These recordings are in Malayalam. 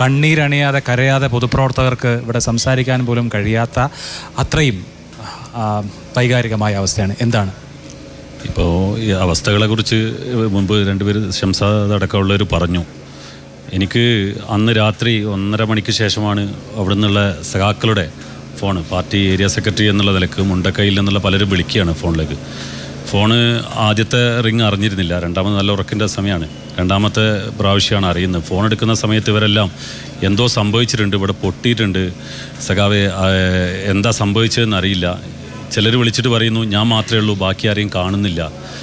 കണ്ണീരണിയാതെ കരയാതെ പൊതുപ്രവർത്തകർക്ക് ഇവിടെ സംസാരിക്കാൻ പോലും കഴിയാത്ത അത്രയും ആ, വൈകാരികമായ അവസ്ഥയാണ് എന്താണ് ഇപ്പോൾ ഈ അവസ്ഥകളെക്കുറിച്ച് മുമ്പ് രണ്ടുപേര് ശംസാദ് അടക്കമുള്ളവർ പറഞ്ഞു എനിക്ക് അന്ന് രാത്രി ഒന്നര മണിക്ക് ശേഷമാണ് അവിടെ നിന്നുള്ള സഖാക്കളുടെ ഫോണ് പാർട്ടി ഏരിയ സെക്രട്ടറി എന്നുള്ള നിലക്ക് മുണ്ടക്കൈയിൽ നിന്നുള്ള പലരും വിളിക്കുകയാണ് ഫോണിലേക്ക് ഫോണ് ആദ്യത്തെ റിങ് അറിഞ്ഞിരുന്നില്ല രണ്ടാമത് നല്ല ഉറക്കിൻ്റെ സമയമാണ് രണ്ടാമത്തെ പ്രാവശ്യമാണ് അറിയുന്നത് ഫോൺ എടുക്കുന്ന സമയത്ത് ഇവരെല്ലാം എന്തോ സംഭവിച്ചിട്ടുണ്ട് ഇവിടെ പൊട്ടിയിട്ടുണ്ട് സഖാവെ ആ, എന്താ സംഭവിച്ചതെന്ന് അറിയില്ല ചിലർ വിളിച്ചിട്ട് പറയുന്നു ഞാൻ മാത്രമേ ഉള്ളൂ ബാക്കി ആരെയും കാണുന്നില്ല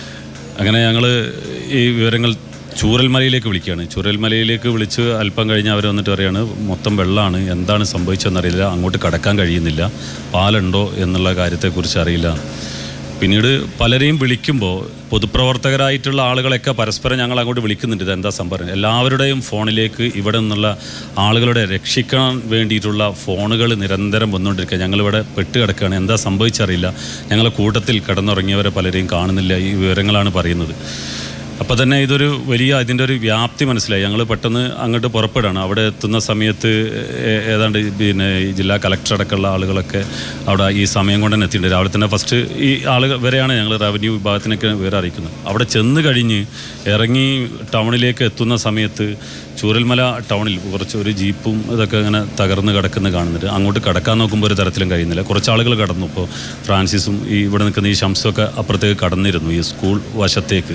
അങ്ങനെ ഞങ്ങൾ ഈ വിവരങ്ങൾ ചൂരൽമലയിലേക്ക് വിളിക്കുകയാണ് ചൂരൽമലയിലേക്ക് വിളിച്ച് അല്പം കഴിഞ്ഞ് അവർ വന്നിട്ട് പറയാണ് മൊത്തം വെള്ളമാണ് എന്താണ് സംഭവിച്ചതെന്നറിയില്ല അങ്ങോട്ട് കടക്കാൻ കഴിയുന്നില്ല പാലുണ്ടോ എന്നുള്ള കാര്യത്തെക്കുറിച്ച് അറിയില്ല പിന്നീട് പലരെയും വിളിക്കുമ്പോൾ പൊതുപ്രവർത്തകരായിട്ടുള്ള ആളുകളെയൊക്കെ പരസ്പരം ഞങ്ങൾ അങ്ങോട്ട് വിളിക്കുന്നുണ്ട് ഇതെന്താ സംഭവം എല്ലാവരുടെയും ഫോണിലേക്ക് ഇവിടെ നിന്നുള്ള ആളുകളെ രക്ഷിക്കാൻ വേണ്ടിയിട്ടുള്ള ഫോണുകൾ നിരന്തരം വന്നുകൊണ്ടിരിക്കുക ഞങ്ങളിവിടെ പെട്ട് കിടക്കുകയാണ് എന്താ സംഭവിച്ചറിയില്ല ഞങ്ങളെ കൂട്ടത്തിൽ കിടന്നുറങ്ങിയവരെ പലരെയും കാണുന്നില്ല ഈ വിവരങ്ങളാണ് പറയുന്നത് അപ്പോൾ തന്നെ ഇതൊരു വലിയ ഇതിൻ്റെ ഒരു വ്യാപ്തി മനസ്സിലായി ഞങ്ങൾ പെട്ടെന്ന് അങ്ങോട്ട് പുറപ്പെടുകയാണ് അവിടെ എത്തുന്ന സമയത്ത് ഏ- ഏതാണ്ട് പിന്നെ ഈ ജില്ലാ കളക്ടർ അടക്കമുള്ള ആളുകളൊക്കെ അവിടെ ഈ സമയം കൊണ്ട് തന്നെ എത്തിയിട്ടുണ്ട് രാവിലെ തന്നെ ഫസ്റ്റ് ഈ ആളുകൾ വരെയാണ് ഞങ്ങൾ റവന്യൂ വിഭാഗത്തിനൊക്കെ വിവരം അറിയിക്കുന്നത് അവിടെ ചെന്ന് കഴിഞ്ഞ് ഇറങ്ങി ടൗണിലേക്ക് എത്തുന്ന സമയത്ത് ചൂരൽമല ടൗണിൽ കുറച്ച് ഒരു ജീപ്പും ഇതൊക്കെ ഇങ്ങനെ തകർന്ന് കിടക്കുന്ന കാണുന്നുണ്ട് അങ്ങോട്ട് കടക്കാൻ നോക്കുമ്പോൾ ഒരു തരത്തിലും കഴിയുന്നില്ല കുറച്ച് ആളുകൾ കടന്നു ഇപ്പോൾ ഫ്രാൻസിസും ഈ ഇവിടെ നിൽക്കുന്ന ഈ ഷംസും ഒക്കെ അപ്പുറത്തേക്ക് കടന്നിരുന്നു ഈ സ്കൂൾ വശത്തേക്ക്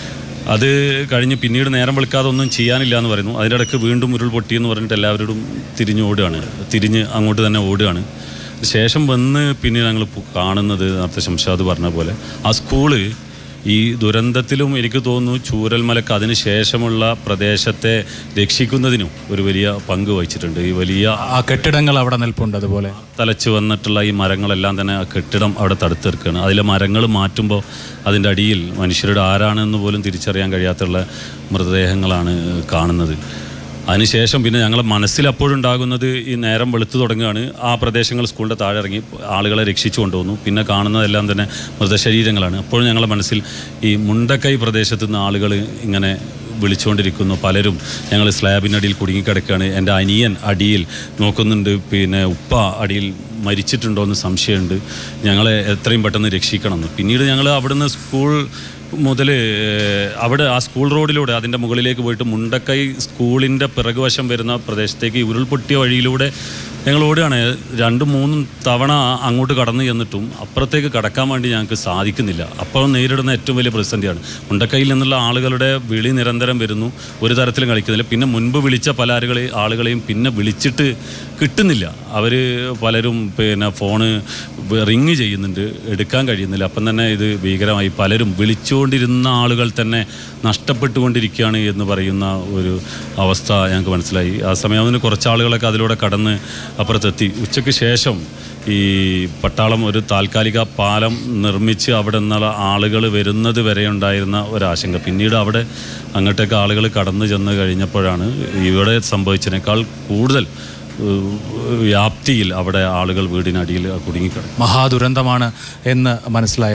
അത് കഴിഞ്ഞ് പിന്നീട് നേരം വെളുക്കാതെ ഒന്നും ചെയ്യാനില്ല എന്ന് പറയുന്നു അതിനിടയ്ക്ക് വീണ്ടും ഉരുൾപൊട്ടി എന്ന് പറഞ്ഞിട്ട് എല്ലാവരോടും തിരിഞ്ഞ് ഓടുകയാണ് തിരിഞ്ഞ് അങ്ങോട്ട് തന്നെ ഓടുകയാണ് ശേഷം വന്ന് പിന്നീട് ഞങ്ങൾ പു- കാണുന്നത് നേരത്തെ ശംഷാദ് പറഞ്ഞ പോലെ ആ സ്കൂള് ഈ ദുരന്തത്തിലും എനിക്ക് തോന്നുന്നു ചൂരൽമലക്ക് അതിന് ശേഷമുള്ള പ്രദേശത്തെ രക്ഷിക്കുന്നതിനും ഒരു വലിയ പങ്ക് വഹിച്ചിട്ടുണ്ട് ഈ വലിയ ആ കെട്ടിടങ്ങൾ അവിടെ നിൽപ്പുണ്ട് അതുപോലെ തലച്ച് വന്നിട്ടുള്ള ഈ മരങ്ങളെല്ലാം തന്നെ ആ കെട്ടിടം അവിടെ തടുത്ത് നിൽക്കുകയാണ് അതിലെ മരങ്ങൾ മാറ്റുമ്പോൾ അതിൻ്റെ അടിയിൽ മനുഷ്യരുടെ ആരാണെന്ന് പോലും തിരിച്ചറിയാൻ കഴിയാത്തുള്ള മൃതദേഹങ്ങളാണ് കാണുന്നത് അതിനുശേഷം പിന്നെ ഞങ്ങളെ മനസ്സിൽ അപ്പോഴുണ്ടാകുന്നത് ഈ നേരം വെളുത്തു തുടങ്ങുകയാണ് ആ പ്രദേശങ്ങൾ സ്കൂളിൻ്റെ താഴെ ഇറങ്ങി ആളുകളെ രക്ഷിച്ചു കൊണ്ടുവന്നു പിന്നെ കാണുന്നതെല്ലാം തന്നെ മൃതശരീരങ്ങളാണ് അപ്പോഴും ഞങ്ങളുടെ മനസ്സിൽ ഈ മുണ്ടക്കൈ പ്രദേശത്തു നിന്ന് ആളുകൾ ഇങ്ങനെ വിളിച്ചുകൊണ്ടിരിക്കുന്നു പലരും ഞങ്ങൾ സ്ലാബിനടിയിൽ കുടുങ്ങിക്കിടക്കുകയാണ് എൻ്റെ അനിയൻ അടിയിൽ നോക്കുന്നുണ്ട് പിന്നെ ഉപ്പ അടിയിൽ മരിച്ചിട്ടുണ്ടോ എന്ന് സംശയമുണ്ട് ഞങ്ങളെ എത്രയും പെട്ടെന്ന് രക്ഷിക്കണമെന്ന് പിന്നീട് ഞങ്ങൾ അവിടുന്ന് സ്കൂൾ മുതൽ അവിടെ ആ സ്കൂൾ റോഡിലൂടെ അതിൻ്റെ മുകളിലേക്ക് പോയിട്ട് മുണ്ടക്കൈ സ്കൂളിൻ്റെ പിറകുവശം വരുന്ന പ്രദേശത്തേക്ക് ഈ ഉരുൾപൊട്ടിയ വഴിയിലൂടെ ഞങ്ങൾ ഓടുകയാണ് രണ്ടും മൂന്നും തവണ അങ്ങോട്ട് കടന്നു ചെന്നിട്ടും അപ്പുറത്തേക്ക് കടക്കാൻ വേണ്ടി ഞങ്ങൾക്ക് സാധിക്കുന്നില്ല അപ്പോൾ നേരിടുന്ന ഏറ്റവും വലിയ പ്രതിസന്ധിയാണ് മുണ്ടക്കൈയിൽ നിന്നുള്ള ആളുകളുടെ വിളി നിരന്തരം വരുന്നു ഒരു തരത്തിലും കളിക്കുന്നില്ല പിന്നെ മുൻപ് വിളിച്ച പല ആളുകളെ ആളുകളെയും പിന്നെ വിളിച്ചിട്ട് കിട്ടുന്നില്ല അവർ പലരും പിന്നെ ഫോണ് റിങ് ചെയ്യുന്നുണ്ട് എടുക്കാൻ കഴിയുന്നില്ല അപ്പം തന്നെ ഇത് ഭീകരമായി പലരും വിളിച്ചുകൊണ്ടിരുന്ന ആളുകൾ തന്നെ നഷ്ടപ്പെട്ടുകൊണ്ടിരിക്കുകയാണ് എന്ന് പറയുന്ന ഒരു അവസ്ഥ ഞങ്ങൾക്ക് മനസ്സിലായി ആ സമയം അതിന് കുറച്ച് ആളുകളൊക്കെ അതിലൂടെ കടന്ന് അപ്പുറത്തെത്തി ഉച്ചയ്ക്ക് ശേഷം ഈ പട്ടാളം ഒരു താൽക്കാലിക പാലം നിർമ്മിച്ച് അവിടെ നിന്നുള്ള ആളുകൾ വരുന്നത് വരെ ഉണ്ടായിരുന്ന ഒരാശങ്ക പിന്നീട് അവിടെ അങ്ങോട്ടേക്ക് ആളുകൾ കടന്നു ചെന്ന് കഴിഞ്ഞപ്പോഴാണ് ഇവിടെ സംഭവിച്ചതിനേക്കാൾ കൂടുതൽ ഏഹ്, വ്യാപ്തിയിൽ അവിടെ ആളുകൾ വീടിനടിയിൽ കുടുങ്ങിക്കിടക്കും മഹാദുരന്തമാണ് എന്ന് മനസ്സിലായി